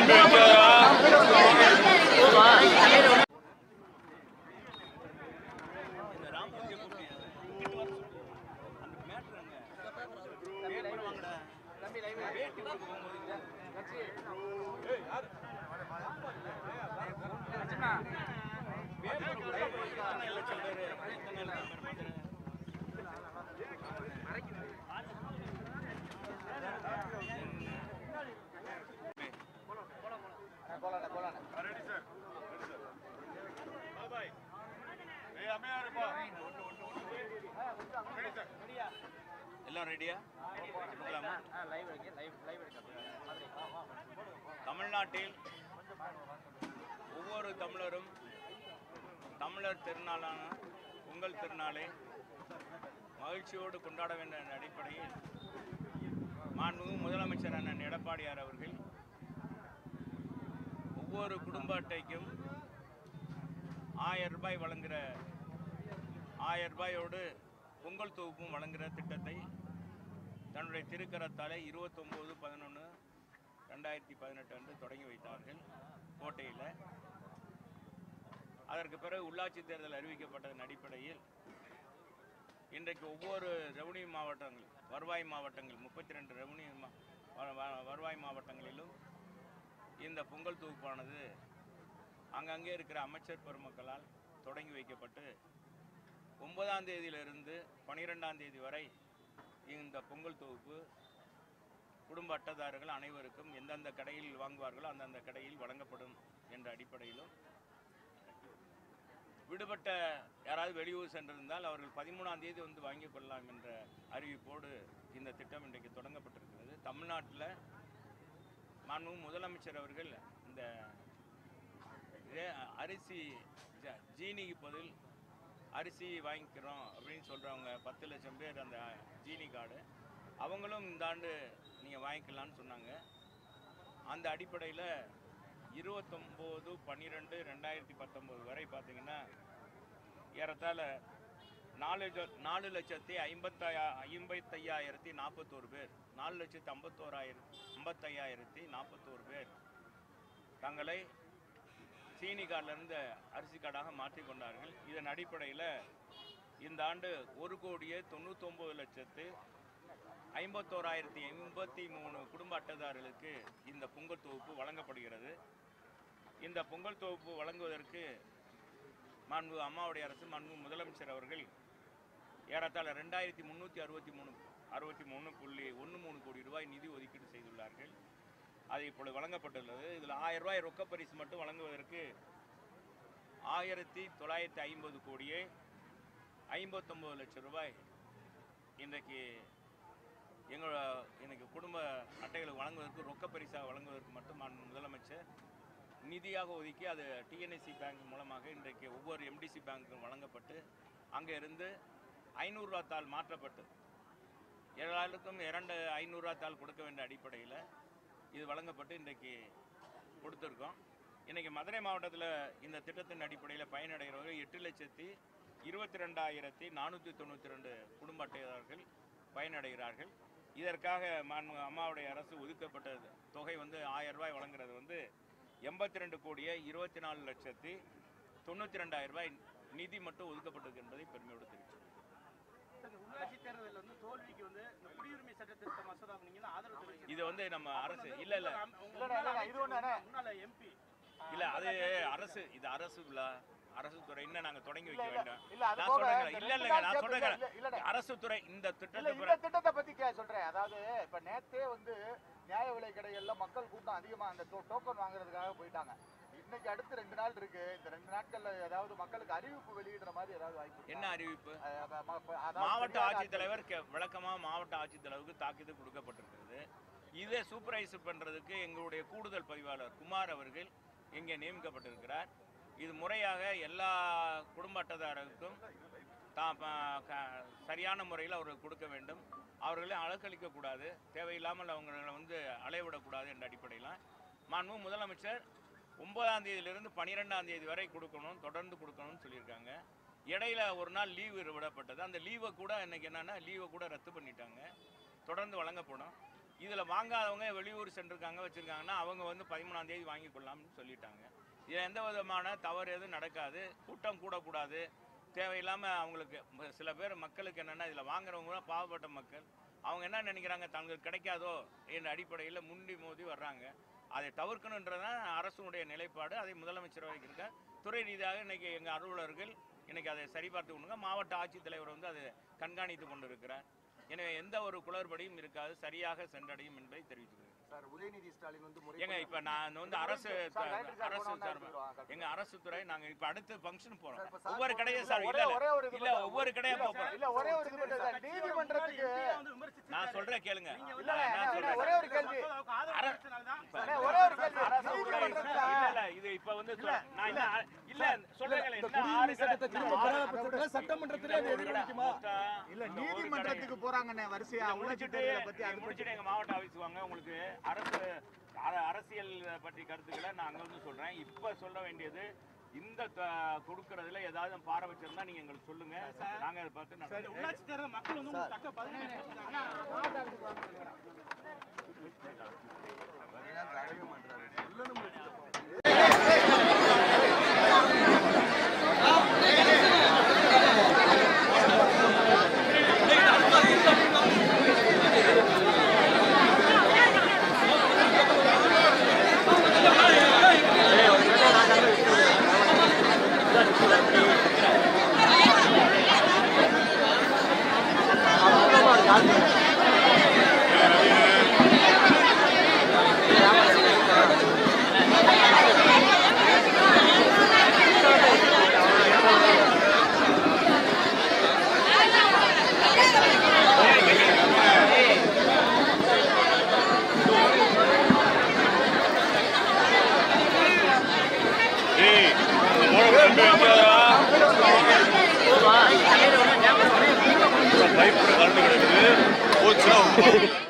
எல்லாம் ரெடியா கொடுக்கலாமா தமிழ்நாட்டில் ஒவ்வொரு தமிழரும் தமிழர் திருநாளான பொங்கல் திருநாளை மகிழ்ச்சியோடு கொண்டாட வேண்டிய என்ற அடிப்படையில் மாண்புமிகு முதலமைச்சர் அண்ணன் எடப்பாடியார் அவர்கள் ஒவ்வொரு குடும்ப அட்டைக்கும் ஆயிரம் ரூபாய் வழங்குகிற ஆயிரம் ரூபாயோடு பொங்கல் தொகுப்பும் வழங்குகிற திட்டத்தை தன்னுடைய திருக்கரத்தாலே இருபத்தொம்போது பதினொன்று ரெண்டாயிரத்தி பதினெட்டு அன்று தொடங்கி வைத்தார்கள் கோட்டையில் அதற்கு பிறகு உள்ளாட்சி தேர்தல் அறிவிக்கப்பட்டதன் அடிப்படையில் இன்றைக்கு ஒவ்வொரு ரெவன்யூ மாவட்டங்கள் வருவாய் மாவட்டங்கள் முப்பத்தி ரெண்டு ரெவன்யூ மா- வ- வ- வருவாய் மாவட்டங்களிலும் இந்த பொங்கல் தொகுப்பானது அங்கங்கே இருக்கிற அமைச்சர் பெருமக்களால் தொடங்கி வைக்கப்பட்டு ஒன்பதாம் தேதியிலிருந்து பனிரெண்டாம் தேதி வரை இந்த பொங்கல் தொகுப்பு குடும்ப அட்டைதாரர்கள் அனைவருக்கும் எந்தெந்த கடையில் வாங்குவார்களோ அந்தந்த கடையில் வழங்கப்படும் என்ற அடிப்படையிலும் விடுபட்ட யாராவது வெளியூர் சென்றிருந்தால் அவர்கள் பதிமூணாம் தேதி வந்து வாங்கிக் கொள்ளலாம் என்ற அறிவிப்போடு இந்த திட்டம் இன்றைக்கு தொடங்கப்பட்டிருக்கிறது தமிழ்நாட்டில் மாண்புமிகு முதலமைச்சர் அவர்கள் இந்த ரே- அரிசி ஜ- ஜீனிக்கு பதில் அரிசி வாங்கிக்கிறோம் அப்படின்னு சொல்கிறவங்க பத்து லட்சம் பேர் அந்த ஜீனி கார்டு அவங்களும் இந்த ஆண்டு நீங்கள் வாங்கிக்கலாம்னு சொன்னாங்க அந்த அடிப்படையில் இருபத்தொம்போது பன்னிரெண்டு ரெண்டாயிரத்தி பத்தொம்போது வரை பார்த்தீங்கன்னா ஏறத்தாழ நாலு லட்ச- நாலு லட்சத்தி ஐம்பத்தாயா ஐம்பத்தையாயிரத்தி நாற்பத்தோரு பேர் நாலு லட்சத்தி ஐம்பத்தோராயிரத்தி ஐம்பத்தையாயிரத்தி நாற்பத்தோரு பேர் தங்களை சீனி கார்டிலிருந்து அரிசி கார்டாக மாற்றிக் கொண்டார்கள் இதன் அடிப்படையில் இந்த ஆண்டு ஒரு கோடியே தொண்ணூத்தொம்பது லட்சத்து ஐம்பத்தோராயிரத்தி எண்பத்தி மூணு குடும்ப அட்டைதாரர்களுக்கு இந்த பொங்கல் தொகுப்பு வழங்கப்படுகிறது இந்த பொங்கல் தொகுப்பு வழங்குவதற்கு மாண்பு அம்மாவுடைய அரசு மாண்பு முதலமைச்சர் அவர்கள் ஏறத்தாழ ரெண்டாயிரத்தி முந்நூற்றி அறுபத்தி மூணு அறுபத்தி மூணு புள்ளி ஒன்று மூணு கோடி ரூபாய் நிதி ஒதுக்கீடு செய்துள்ளார்கள் அது இப்பொழுது வழங்கப்பட்டுள்ளது இதில் ஆயிரம் ரூபாய் ரொக்க பரிசு மட்டும் வழங்குவதற்கு ஆயிரத்தி தொள்ளாயிரத்தி ஐம்பது கோடியே ஐம்பத்தொம்பது லட்சம் ரூபாய் இன்றைக்கு எங்களோட எனக்கு குடும்ப அட்டைகளை வழங்குவதற்கு ரொக்க பரிசாக வழங்குவதற்கு மட்டும் மாண்பு முதலமைச்சர் நிதியாக ஒதுக்கி அது டிஎன்எஸ்சி பேங்க் மூலமாக இன்றைக்கு ஒவ்வொரு எம்டிசி பேங்க்கும் வழங்கப்பட்டு அங்கே இருந்து ஐநூறுரூவா தாள் மாற்றப்பட்டு எல்லாருக்கும் இரண்டு ஐநூறுரூவா தாள் கொடுக்க வேண்டிய அடிப்படையில் இது வழங்கப்பட்டு இன்றைக்கு கொடுத்துருக்கோம் இன்றைக்கி மதுரை மாவட்டத்தில் இந்த திட்டத்தின் அடிப்படையில் பயனடைகிறவர்கள் எட்டு லட்சத்தி இருபத்தி ரெண்டாயிரத்தி நானூற்றி தொண்ணூற்றி ரெண்டு குடும்ப அட்டைதாரர்கள் பயனடைகிறார்கள் இதற்காக மாண்பு அம்மாவுடைய அரசு ஒதுக்கப்பட்ட தொகை வந்து ஆயிரம் ரூபாய் வழங்குறது வந்து எண்பத்தி ரெண்டு கோடியே இருபத்தி நாலு லட்சத்தி தொண்ணூற்றி ரெண்டாயிரம் ரூபாய் நிதி மட்டும் ஒதுக்கப்பட்டிருக்கு என்பதை பெருமையோடு தெரிவிக்கிறேன் சார், இந்த உள்ளாட்சி தேர்தலில் வந்து தோல்விக்கு வந்து இந்த குடியுரிமை சட்ட திருத்த மசோதா நீங்க ஆதரவு தெரிவிக்கிறீங்க. இது வந்து நம்ம அரசு இல்லை இல்லை உங்க முன்னாள் அமைச்சர், முன்னாள் எம்பி இல்ல அது அரசு இது அரசு இல்ல அரசு துறை இன்னும் நாங்க தொடங்கி வைக்க வேண்டாம் இல்ல அது நான் போக சொல்றேங்க இந்த இல்ல ரெண்டு இல்லங்க நாள் நான் கேப் சொல்றேங்க இல்ல, இல்ல, இல்ல. அரசு துறை இந்த இல்ல திட்டத்தை இந்த திட்டத்தை பத்தி கே சொல்றேன் அதாவது இப்ப நேத்தே வந்து நியாய விலை கடைகள்ல மக்கள் கூட்டம் அதிகமா அந்த டோக்கன் வாங்குறதுக்காக போயிட்டாங்க இன்னைக்கு அடுத்து ரெண்டு நாள் இருக்கு இந்த ரெண்டு நாட்கள்ல ஏதாவது மக்களுக்கு அறிவிப்பு வெளியிடுற மாதிரி ஏதாவது வாய்ப்பு இருக்கா? என்ன அறிவிப்பு அஹ் அப்ப ம- அப்ப அதாவது மாவட்ட தெரியாத ஆட்சித்தலைவர் கே- விளக்கமா மாவட்ட ஆட்சித்தலைவருக்கு தாக்கீது கொடுக்கப்பட்டிருக்கிறது இதை சூப்பர்வைசர் பண்றதுக்கு எங்களுடைய கூடுதல் பதிவாளர் குமார் அவர்கள் இங்கே நியமிக்கப்பட்டிருக்கிறார் இது முறையாக எல்லா குடும்ப அட்டைதாரருக்கும் தா ப- க- சரியான முறையில் அவர்கள் கொடுக்க வேண்டும் அவர்களை அலக்களிக்கக்கூடாது தேவையில்லாமல் அவங்களை வந்து அலைவிடக்கூடாது என்ற அடிப்படையில் மாண்பு முதலமைச்சர் ஒன்பதாம் தேதியிலிருந்து பன்னிரெண்டாம் தேதி வரை கொடுக்கணும் தொடர்ந்து கொடுக்கணும்னு சொல்லியிருக்காங்க இடையில ஒரு நாள் லீவு விடப்பட்டது அந்த லீவை கூட இன்னைக்கு என்னன்னா லீவை கூட ரத்து பண்ணிட்டாங்க தொடர்ந்து வழங்கப்படும் இதில் வாங்காதவங்க வெளியூர் சென்றிருக்காங்க வச்சுருக்காங்கன்னா அவங்க வந்து பதிமூணாம் தேதி வாங்கி கொள்ளலாம்னு சொல்லிட்டாங்க இதில் எந்த விதமான தவறு எதுவும் நடக்காது கூட்டம் கூடக்கூடாது தேவையில்லாமல் அவங்களுக்கு ம- சில பேர் மக்களுக்கு என்னென்னா இதில் வாங்குறவங்க கூட பாவப்பட்ட மக்கள் அவங்க என்ன நினைக்கிறாங்க தங்களுக்கு கிடைக்காதோ என்ற அடிப்படையில் முண்டி மோதி வர்றாங்க அதை தவிர்க்கணுன்றதான் அரசுடைய நிலைப்பாடு அதை முதலமைச்சர் வைக்கிருக்க துறை ரீதியாக இன்னைக்கு எங்கள் அலுவலர்கள் இன்னைக்கு அதை சரிபார்த்து கொண்டுங்க மாவட்ட ஆட்சித்தலைவர் வந்து அதை கண்காணித்து கொண்டிருக்கிறார் எனவே எந்த ஒரு குளறுபடியும் இருக்காது சரியாக சென்றடையும் என்பதை தெரிவித்துக்கிறேன் சார் உதயநிதி ஸ்டாலின் வந்து முறை ஏங்க இப்ப நான் வந்து அரசு சார், ரைட்டு சார், அரசு போனோம்னா சார்பா எடுத்துக்கிறோம். கரெக்ட். எங்க அரசு துறை நாங்க இப்ப அடுத்து ஃபங்க்ஷன் போறோம் சார், இப்ப சார் ஒவ்வொரு கடையும் இல்ல, சார் ஒரே- இல்ல ஒரே ஒரு இது இல்ல மட்டும். ஒவ்வொரு கடையா இல்ல, போறோம் இல்ல ஒரே ஒரு இது மட்டும் சார் நீதிமன்றத்துக்கு வந்து விமர்சிச்சு நான் சொல்றேன் கேளுங்க இல்ல, நான் என்ன இல்ல, சொல்றேன் ஒரே ஒரு கேள்வி மசோதாவுக்கு ஆதரவு தெரிவிச்சனாலதான் அண்ணே, ஒரே ஒரு கேள்வி அரசு துறை நீதிமன்றத்துல இல்ல இல்ல இது இப்ப வந்து சொல்- நான் என்ன இல்ல சொல்றேன் என்ன ஆறு கடை சட்டமன்றத்திலே அது எதிரொலிக்குமா இல்ல நீதிமன்றத்துக்கு போறாங்கண்ணே வரிசையா இதை உள்ளாட்சி முடிச்சிட்டு தேர்தலை பத்தி இதை அது முடிச்சிட்டு எங்க மாவட்ட ஆஃபீஸ் வாங்க உங்களுக்கு அரசு அர- அரசியல் பற்றி கருத்துக்களை நான் அங்க வந்து சொல்றேன் இப்ப சொல்ல வேண்டியது இந்த த- கொடுக்கறதுல ஏதாவது பார வச்சிருந்தா நீங்க எங்களுக்கு சொல்லுங்க நாங்க அதை பார்த்து நடத்துறோம். உள்ளாட்சி தேர்தல் மக்கள் வந்து உங்களுக்கு தக்க பதினேழு பைப்பு கரண்ட் கிடைக்குது போச்சுன்னா